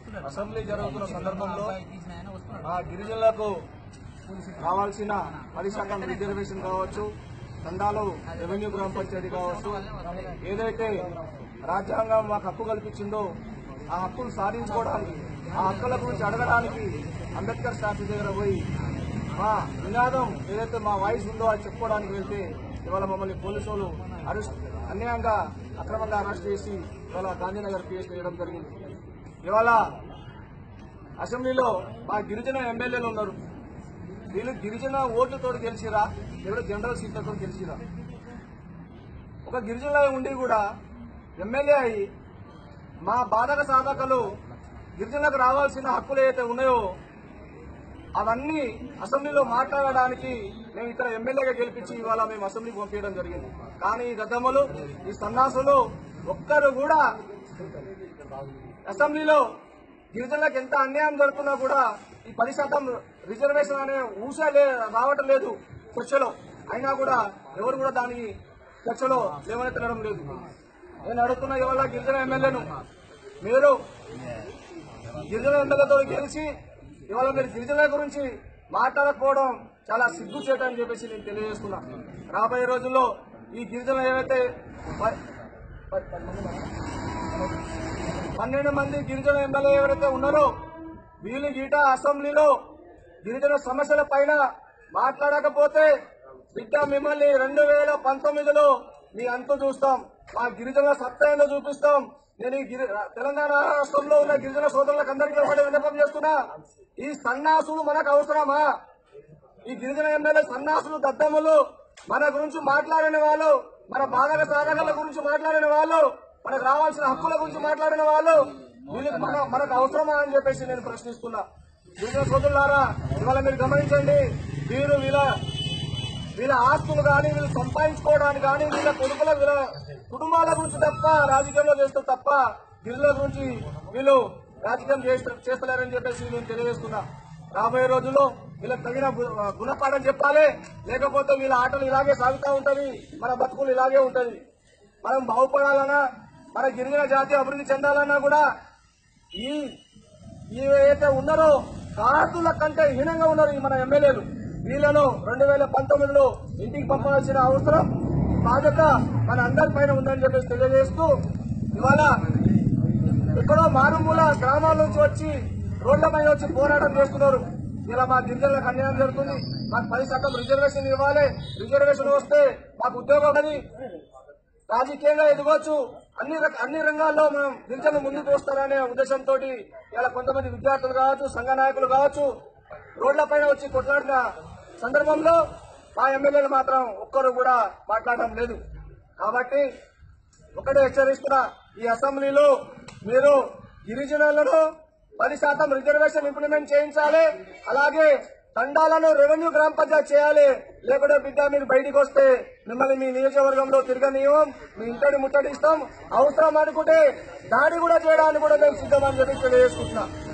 assembly జరుగుతున్న సందర్భంలో ఆ గిరిజనులకు కావాల్సిన పది శాతం రిజర్వేషన్ కావచ్చు తండాలు రెవెన్యూ గ్రామ పంచాయతీ కావచ్చు ఏదైతే రాజ్యాంగం మాకు హక్కు కల్పించిందో ఆ హక్కును సాధించుకోవడానికి ఆ హక్కుల గురించి అడగడానికి అంబేద్కర్ స్టాచ్యూ దగ్గర పోయి మా నినాదం ఏదైతే మా వాయిస్ ఉందో అది చెప్పుకోవడానికి వెళ్తే ఇవాళ మమ్మల్ని పోలీసు వాళ్ళు అరెస్ట్ అన్యాయంగా అక్రమంగా అరెస్ట్ చేసి ఇవాళ గాంధీనగర్ పిఎస్ వేయడం జరిగింది ఇవాళ అసెంబ్లీలో మా గిరిజన ఎమ్మెల్యేలు ఉన్నారు వీళ్ళు గిరిజన ఓట్లతో గెలిచిరా లేదా జనరల్ సీట్లతో గెలిచిరా ఒక గిరిజన ఉండి కూడా ఎమ్మెల్యే అయి మా బాధక సాధకలు గిరిజనులకు రావాల్సిన హక్కులు ఏవైతే ఉన్నాయో అవన్నీ అసెంబ్లీలో మాట్లాడడానికి మేము ఇక్కడ ఎమ్మెల్యేగా గెలిపించి ఇవాళ మేము అసెంబ్లీకి పంపించడం జరిగింది కానీ ఈ దద్దమ్మలు ఈ సన్నాసులు ఒక్కరు కూడా అసెంబ్లీలో గిరిజనులకు ఎంత అన్యాయం జరుగుతున్నా కూడా ఈ పది శాతం రిజర్వేషన్ అనే ఊసే లే- రావటం లేదు చర్చలో అయినా కూడా ఎవరు కూడా దానికి చర్చలో లేవనెత్తడం లేదు నేను అడుగుతున్న ఇవాళ గిరిజన ఎమ్మెల్యేను మీరు గిరిజన ఎమ్మెల్యేతో గెలిచి ఇవాళ మీరు గిరిజనుల గురించి మాట్లాడకపోవడం చాలా సిగ్గు చేయటని చెప్పేసి నేను తెలియజేస్తున్నా రాబోయే రోజుల్లో ఈ గిరిజనులు ఏవైతే ప- ప- పన్నెండు మంది గిరిజన ఎమ్మెల్యే ఎవరైతే ఉన్నారో వీళ్ళు గీట అసెంబ్లీలో గిరిజన సమస్యల పైన మాట్లాడకపోతే బిడ్డ మిమ్మల్ని రెండు వేల పంతొమ్మిదిలో మీ అంతు చూస్తాం మా గిరిజన సత్తాయంలో చూపిస్తాం నేను ఈ గిరి- తెలంగాణ రాష్ట్రంలో ఉన్న గిరిజన సోదరులకు అందరికీ ఒకటి విన్నపం చేస్తున్నా ఈ సన్నాసులు మనకు అవసరమా ఈ గిరిజన ఎమ్మెల్యే సన్నాసులు దద్దమ్మలు మన గురించి మాట్లాడిన వాళ్ళు మన బాధక సాధకల గురించి మాట్లాడిన వాళ్ళు మనకు రావాల్సిన హక్కుల గురించి మాట్లాడిన వాళ్ళు వీళ్ళకి మన మనకు అవసరమా అని చెప్పేసి నేను ప్రశ్నిస్తున్నా గిరిజన సోదరులారా ఇవాళ మీరు గమనించండి వీరు వీళ్ళ వీళ్ళ ఆస్తులు కానీ వీళ్ళు సంపాదించుకోవడానికి కానీ వీళ్ళ కొడుకుల వీళ్ళ కుటుంబాల గురించి తప్ప రాజకీయంలో చేస్తే తప్ప గిరిజనుల గురించి వీళ్ళు రాజకీయం చేస్త- చేస్తలేరని చెప్పేసి నేను తెలియజేస్తున్నా రాబోయే రోజుల్లో వీళ్ళకి తగిన గు- గుణపాఠం చెప్పాలి లేకపోతే వీళ్ళ ఆటలు ఇలాగే సాగుతూ ఉంటది మన బతుకులు ఇలాగే ఉంటది మనం బాగుపడాలన్నా మన గిరిజన జాతి అభివృద్ధి చెందాలన్నా కూడా ఈ ఏవైతే ఉన్నారో కాకుల కంటే హీనంగా ఉన్నారు ఈ మన ఎమ్మెల్యేలు వీళ్ళను రెండు వేల పంతొమ్మిదిలో ఇంటికి పంపాల్సిన అవసరం బాధ్యత మన అందరి పైన ఉందని చెప్పేసి తెలియజేస్తూ ఇవాళ ఎక్కడో మారుమూల గ్రామాల నుంచి వచ్చి రోడ్ల పైన వచ్చి పోరాటం చేస్తున్నారు ఇలా మా గిరిజనులకు అన్యాయం జరుగుతుంది మాకు పది శాతం రిజర్వేషన్ ఇవ్వాలి రిజర్వేషన్ వస్తే మాకు ఉద్యోగం అది రాజకీయంగా ఎదగొచ్చు అన్ని రక- అన్ని రంగాల్లో మనం గిరిజనులు ముందుకు వస్తారనే ఉద్దేశంతో ఇలా కొంతమంది విద్యార్థులు కావచ్చు సంఘ నాయకులు కావచ్చు రోడ్లపైన వచ్చి కొట్లాడిన సందర్భంలో మా ఎమ్మెల్యేలు మాత్రం ఒక్కరు కూడా మాట్లాడడం లేదు కాబట్టి ఒకటే హెచ్చరిస్తున్నా ఈ అసెంబ్లీలో మీరు గిరిజనులను పది శాతం రిజర్వేషన్ ఇంప్లిమెంట్ చేయించాలి అలాగే తండాలను రెవెన్యూ గ్రామ పంచాయతీ చేయాలి లేకుంటే బిడ్డ మీరు బయటికి వస్తే మిమ్మల్ని మీ నియోజకవర్గంలో తిరగనీయం మీ ఇంటడి ముట్టడిస్తాం అవసరం అనుకుంటే దాడి కూడా చేయడానికి కూడా మేము సిద్ధమని చెప్పి తెలియజేసుకుంటున్నాం